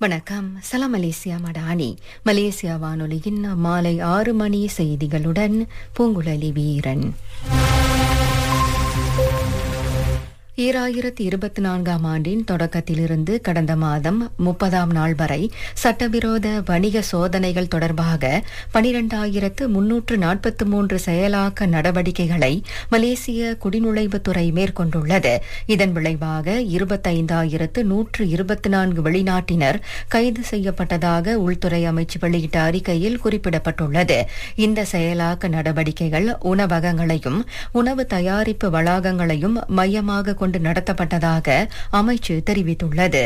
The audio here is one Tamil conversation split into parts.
வணக்கம் சலாம் மலேசியா மடானி மலேசியா வானொலியின் மாலை ஆறு மணி செய்திகளுடன் பூங்குழலி வீரன் ஈராயிரத்தி இருபத்தி நான்காம் ஆண்டின் தொடக்கத்திலிருந்து கடந்த மாதம் முப்பதாம் நாள் வரை சட்டவிரோத வணிக சோதனைகள் தொடர்பாக பனிரெண்டாயிரத்து முன்னூற்று நாற்பத்தி மூன்று செயலாக்க நடவடிக்கைகளை மலேசிய குடிநுழைவுத்துறை மேற்கொண்டுள்ளது இதன் விளைவாக இருபத்தைந்தாயிரத்து நூற்று இருபத்தி நான்கு வெளிநாட்டினர் கைது செய்யப்பட்டதாக உள்துறை அமைச்சு வெளியிட்ட அறிக்கையில் குறிப்பிடப்பட்டுள்ளது இந்த செயலாக்க நடவடிக்கைகள் உணவகங்களையும் உணவு தயாரிப்பு வளாகங்களையும் மையமாக கொண்டு நடத்தப்பட்டதாக அமைச்சு தெரிவித்துள்ளது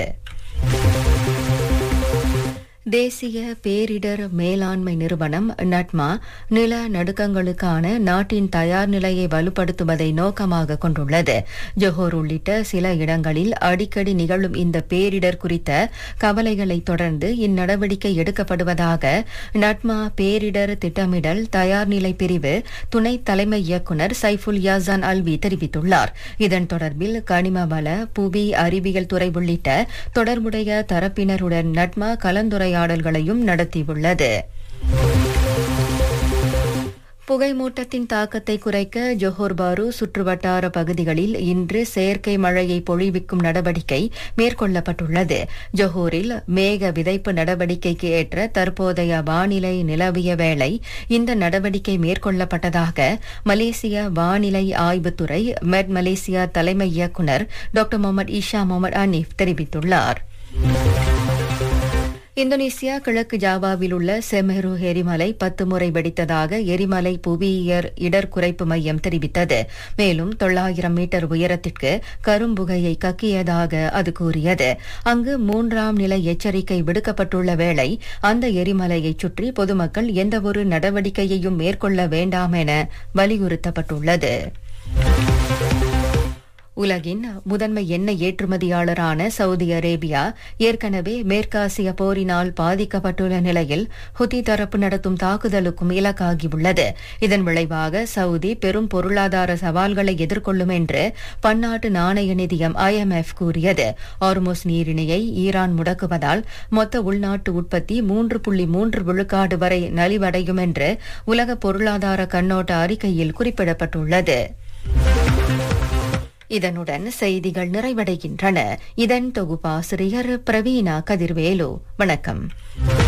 தேசிய பேரிடர் மேலாண்மை நிறுவனம் நட்மா நில நடுக்கங்களுக்கான நாட்டின் தயார் நிலையை வலுப்படுத்துவதை நோக்கமாக கொண்டுள்ளது ஜொஹோர் உள்ளிட்ட சில இடங்களில் அடிக்கடி நிகழும் இந்த பேரிடர் குறித்த கவலைகளை தொடர்ந்து இந்நடவடிக்கை எடுக்கப்படுவதாக நட்மா பேரிடர் திட்டமிடல் தயார்நிலை பிரிவு துணை தலைமை இயக்குநர் சைஃபுல் யாசான் அல்வி தெரிவித்துள்ளார் இதன் தொடர்பில் கனிம வள புவி அறிவியல் துறை உள்ளிட்ட தொடர்புடைய தரப்பினருடன் நட்மா கலந்துரையாடல் உரையாடல்களையும் நடத்தியுள்ளது புகைமூட்டத்தின் தாக்கத்தை குறைக்க ஜொஹோர் பாரு சுற்றுவட்டார பகுதிகளில் இன்று செயற்கை மழையை பொழிவிக்கும் நடவடிக்கை மேற்கொள்ளப்பட்டுள்ளது ஜொஹோரில் மேக விதைப்பு நடவடிக்கைக்கு ஏற்ற தற்போதைய வானிலை நிலவிய வேளை இந்த நடவடிக்கை மேற்கொள்ளப்பட்டதாக மலேசிய வானிலை ஆய்வுத்துறை மெட் மலேசியா தலைமை இயக்குநர் doctor Mohamed Isha Mohamed Anip தெரிவித்துள்ளார் இந்தோனேசியா கிழக்கு ஜாவாவில் உள்ள செமெரு எரிமலை பத்து முறை வெடித்ததாக எரிமலை புவியியர் இடர் குறைப்பு மையம் தெரிவித்தது மேலும் தொள்ளாயிரம் மீட்டர் உயரத்திற்கு கரும்புகையை கக்கியதாக அது கூறியது அங்கு மூன்றாம் நிலை எச்சரிக்கை விடுக்கப்பட்டுள்ள வேளை அந்த எரிமலையைச் சுற்றி பொதுமக்கள் எந்தவொரு நடவடிக்கையையும் மேற்கொள்ள வேண்டாம் என வலியுறுத்தப்பட்டுள்ளது உலகின் முதன்மை எண்ணெய் ஏற்றுமதியாளரான சவுதி அரேபியா ஏற்கனவே மேற்காசிய போரினால் பாதிக்கப்பட்டுள்ள நிலையில் ஹுதி தரப்பு நடத்தும் தாக்குதலுக்கும் இலக்காகியுள்ளது இதன் விளைவாக சவுதி பெரும் பொருளாதார சவால்களை எதிர்கொள்ளும் என்று பன்னாட்டு நாணய நிதியம் ஐஎம்எஃப் கூறியது ஆர்மோஸ் நீரிணையை ஈரான் முடக்குவதால் மொத்த உள்நாட்டு உற்பத்தி மூன்று புள்ளி மூன்று விழுக்காடு வரை நலிவடையும் என்று உலக பொருளாதார கண்ணோட்ட அறிக்கையில் குறிப்பிடப்பட்டுள்ளது இதனுடன் செய்திகள் நிறைவடைகின்றன இதன் தொகுப்பாசிரியர் பிரவீணா கதிர்வேலு வணக்கம்